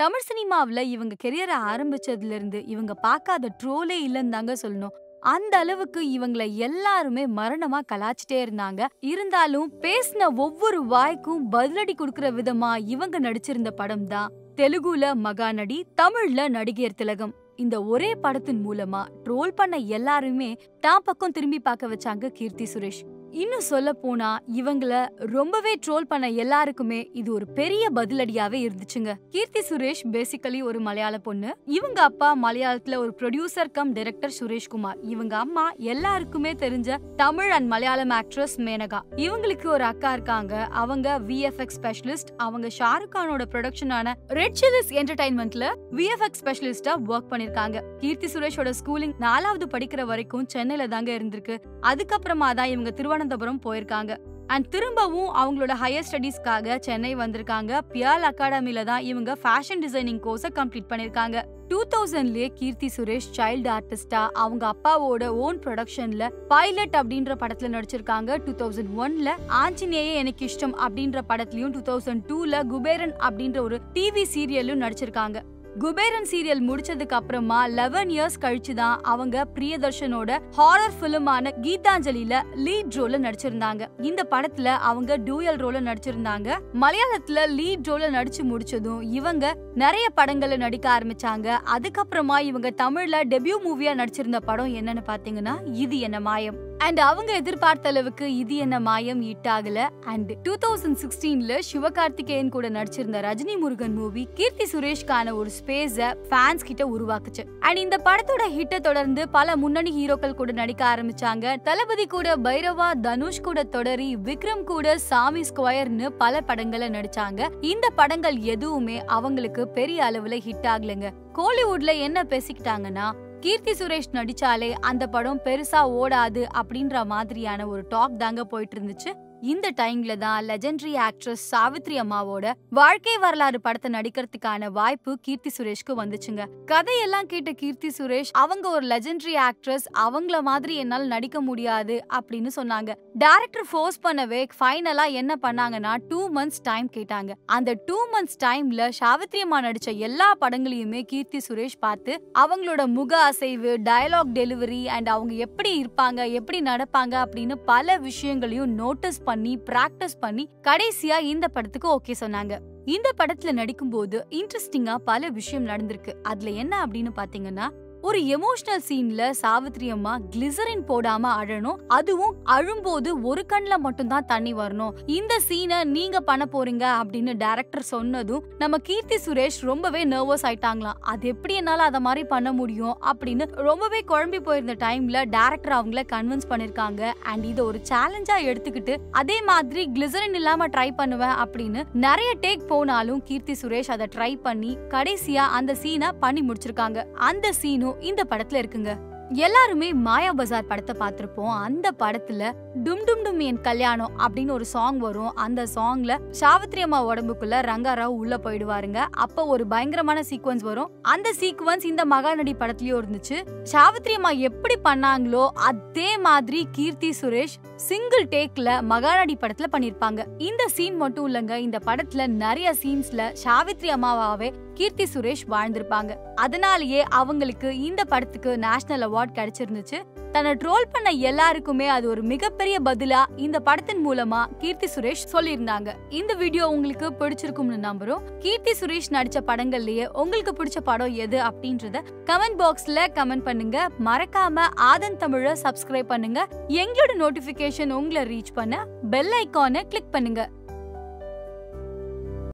தமிழ் சினிமாவுல இவங்க கெரியரை ஆரம்பிச்சதுல இருந்து இவங்க பார்க்காத ட்ரோலே இல்லைன்னு தாங்க சொல்லணும் அந்த அளவுக்கு இவங்கள எல்லாருமே மரணமா கலாச்சிட்டே இருந்தாங்க இருந்தாலும் பேசின ஒவ்வொரு வாய்க்கும் பதிலடி கொடுக்கிற விதமா இவங்க நடிச்சிருந்த படம் தான் தெலுங்குல மகாநடி தமிழ்ல நடிகையர் திலகம் இந்த ஒரே படத்தின் மூலமா ட்ரோல் பண்ண எல்லாருமே தான் பக்கம் திரும்பி பார்க்க வச்சாங்க கீர்த்தி சுரேஷ் இன்னும் சொல்ல போனா இவங்கள ரொம்பவே ட்ரோல் பண்ண எல்லாருக்குமே இது ஒரு பெரிய பதிலடியாவே இருந்துச்சுங்க கீர்த்தி சுரேஷ் பேசிக்கலி ஒரு மலையாள பொண்ணு இவங்க அப்பா மலையாளத்துல ஒரு ப்ரொடியூசர் கம் டைரக்டர் சுரேஷ்குமார் இவங்க அம்மா எல்லாருக்குமே தெரிஞ்ச தமிழ் அண்ட் மலையாளம் ஆக்ட்ரஸ் மேனகா இவங்களுக்கு ஒரு அக்கா இருக்காங்க அவங்க விஎஃப்எக்ஸ் ஸ்பெஷலிஸ்ட் அவங்க ஷாருக் கானோட ப்ரொடக்ஷனான ரெட் சில்லிஸ் என்டர்டைன்மெண்ட்ல விஎஃப்எக்ஸ் ஸ்பெஷலிஸ்டா ஒர்க் பண்ணிருக்காங்க கீர்த்தி சுரேஷோட ஸ்கூலிங் நாலாவது படிக்கிற வரைக்கும் சென்னையில தாங்க இருந்திருக்கு அதுக்கப்புறமா தான் இவங்க திருவனந்தபுரம் போயிருக்காங்க அண்ட் திரும்பவும் அவங்களோட ஹையர் ஸ்டடீஸ்க்காக சென்னை வந்திருக்காங்க பியால் அகாடமில தான் இவங்க ஃபேஷன் டிசைனிங் கோர்ஸை கம்ப்ளீட் பண்ணிருக்காங்க டூ தௌசண்ட்லயே கீர்த்தி சுரேஷ் சைல்டு ஆர்டிஸ்டா அவங்க அப்பாவோட ஓன் ப்ரொடக்ஷன்ல பைலட் அப்படின்ற படத்துல நடிச்சிருக்காங்க டூ தௌசண்ட் ஒன்ல ஆஞ்சநேய எனக்கு இஷ்டம் அப்படின்ற படத்துலயும் டூ தௌசண்ட் டூல குபேரன் அப்படின்ற ஒரு டிவி சீரியலும் நடிச்சிருக்காங்க குபேரன் சீரியல் முடிச்சதுக்கு அப்புறமா லெவன் இயர்ஸ் கழிச்சு தான் அவங்க பிரியதர்ஷனோட ஹாரர் பிலிமான கீதாஞ்சலில லீட் ரோல நடிச்சிருந்தாங்க இந்த படத்துல அவங்க டூயல் ரோல நடிச்சிருந்தாங்க மலையாளத்துல லீட் ரோல நடிச்சு முடிச்சதும் இவங்க நிறைய படங்கள்ல நடிக்க ஆரம்பிச்சாங்க அதுக்கப்புறமா இவங்க தமிழ்ல டெபியூ மூவியா நடிச்சிருந்த படம் என்னன்னு பாத்தீங்கன்னா இது என்ன மாயம் அண்ட் அவங்க எதிர்பார்த்த அளவுக்கு இது என்ன மாயம் ஹிட் ஆகல அண்ட் டூ தௌசண்ட் சிக்ஸ்டீன்ல சிவகார்த்திகேயன் கூட நடிச்சிருந்த ரஜினி முருகன் மூவி கீர்த்தி சுரேஷ்கான ஒரு ஸ்பேஸ ஃபேன்ஸ் கிட்ட உருவாக்குச்சு அண்ட் இந்த படத்தோட ஹிட்டை தொடர்ந்து பல முன்னணி ஹீரோக்கள் கூட நடிக்க ஆரம்பிச்சாங்க தளபதி கூட பைரவா தனுஷ் கூட தொடரி விக்ரம் கூட சாமி ஸ்கொயர்னு பல படங்கள்ல நடிச்சாங்க இந்த படங்கள் எதுவுமே அவங்களுக்கு பெரிய அளவுல ஹிட் ஆகலைங்க கோலிவுட்ல என்ன பேசிக்கிட்டாங்கன்னா கீர்த்தி சுரேஷ் நடிச்சாலே அந்த படம் பெருசா ஓடாது அப்படின்ற மாதிரியான ஒரு டாக் தாங்க போயிட்டு இருந்துச்சு இந்த டைம்ல தான் லெஜெண்டரி ஆக்ட்ரஸ் சாவித்ரி அம்மாவோட வாழ்க்கை வரலாறு படத்தை நடிக்கிறதுக்கான வாய்ப்பு கீர்த்தி சுரேஷ்க்கு வந்துச்சுங்க கதையெல்லாம் கேட்ட கீர்த்தி சுரேஷ் அவங்க ஒரு லெஜெண்டரி ஆக்ட்ரஸ் அவங்கள மாதிரி என்னால நடிக்க முடியாது அப்படின்னு சொன்னாங்க டைரக்டர் ஃபோர்ஸ் பண்ணவே ஃபைனலா என்ன பண்ணாங்கன்னா டூ மந்த்ஸ் டைம் கேட்டாங்க அந்த டூ மந்த்ஸ் டைம்ல சாவித்ரி அம்மா நடிச்ச எல்லா படங்களையுமே கீர்த்தி சுரேஷ் பார்த்து அவங்களோட முக அசைவு டயலாக் டெலிவரி அண்ட் அவங்க எப்படி இருப்பாங்க எப்படி நடப்பாங்க அப்படின்னு பல விஷயங்களையும் நோட்டீஸ் பண்ணி பிராக்டிஸ் பண்ணி கடைசியா இந்த படத்துக்கு ஓகே சொன்னாங்க இந்த படத்துல நடிக்கும்போது இன்ட்ரெஸ்டிங்கா பல விஷயம் நடந்திருக்கு அதுல என்ன அப்படின்னு பாத்தீங்கன்னா ஒரு எமோஷனல் சீன்ல சாவித்ரி அம்மா கிளிசரின் போடாம அழணும் அதுவும் அழும்போது ஒரு கண்ணுல மட்டும் தான் தண்ணி வரணும் இந்த சீனை நீங்க பண்ண போறீங்க அப்படின்னு டைரக்டர் சொன்னதும் நம்ம கீர்த்தி சுரேஷ் ரொம்பவே நர்வஸ் ஆயிட்டாங்களாம் அது எப்படி என்னால அத மாதிரி பண்ண முடியும் அப்படின்னு ரொம்பவே குழம்பி போயிருந்த டைம்ல டைரக்டர் அவங்கள கன்வின்ஸ் பண்ணிருக்காங்க அண்ட் இதை ஒரு சேலஞ்சா எடுத்துக்கிட்டு அதே மாதிரி கிளிசரின் இல்லாம ட்ரை பண்ணுவேன் அப்படின்னு நிறைய டேக் போனாலும் கீர்த்தி சுரேஷ் அதை ட்ரை பண்ணி கடைசியா அந்த சீனை பண்ணி முடிச்சிருக்காங்க அந்த சீனும் இந்த படத்துல இருக்குங்க எல்லாருமே மாயா பஜார் படத்தை பார்த்திருப்போம் அந்த படத்துல டும் டும் டும் என் கல்யாணம் அப்படின்னு ஒரு சாங் வரும் அந்த சாங்ல சாவித்ரி அம்மா உடம்புக்குள்ள ரங்காராவ் உள்ள போயிடுவாருங்க அப்ப ஒரு பயங்கரமான சீக்வன்ஸ் வரும் அந்த சீக்வன்ஸ் இந்த மகாநடி படத்துலயும் இருந்துச்சு சாவித்ரி அம்மா எப்படி பண்ணாங்களோ அதே மாதிரி கீர்த்தி சுரேஷ் சிங்கிள் டேக்ல மகாநடி படத்துல பண்ணிருப்பாங்க இந்த சீன் மட்டும் இல்லங்க இந்த படத்துல நிறைய சீன்ஸ்ல சாவித்ரி அம்மாவாவே கீர்த்தி சுரேஷ் வாழ்ந்திருப்பாங்க அதனாலேயே அவங்களுக்கு இந்த படத்துக்கு நேஷனல் அவார்ட் கிடைச்சிருந்துச்சு தன்னை ட்ரோல் பண்ண எல்லாருக்குமே அது ஒரு மிகப்பெரிய பதிலா இந்த படத்தின் மூலமா கீர்த்தி சுரேஷ் சொல்லியிருந்தாங்க இந்த வீடியோ உங்களுக்கு பிடிச்சிருக்கும்னு நம்புறோம் கீர்த்தி சுரேஷ் நடிச்ச படங்கள்லயே உங்களுக்கு பிடிச்ச படம் எது அப்படின்றத கமெண்ட் பாக்ஸ்ல கமெண்ட் பண்ணுங்க மறக்காம ஆதன் தமிழ சப்ஸ்கிரைப் பண்ணுங்க எங்களோட நோட்டிபிகேஷன் உங்களை ரீச் பண்ண பெல் ஐகானை கிளிக் பண்ணுங்க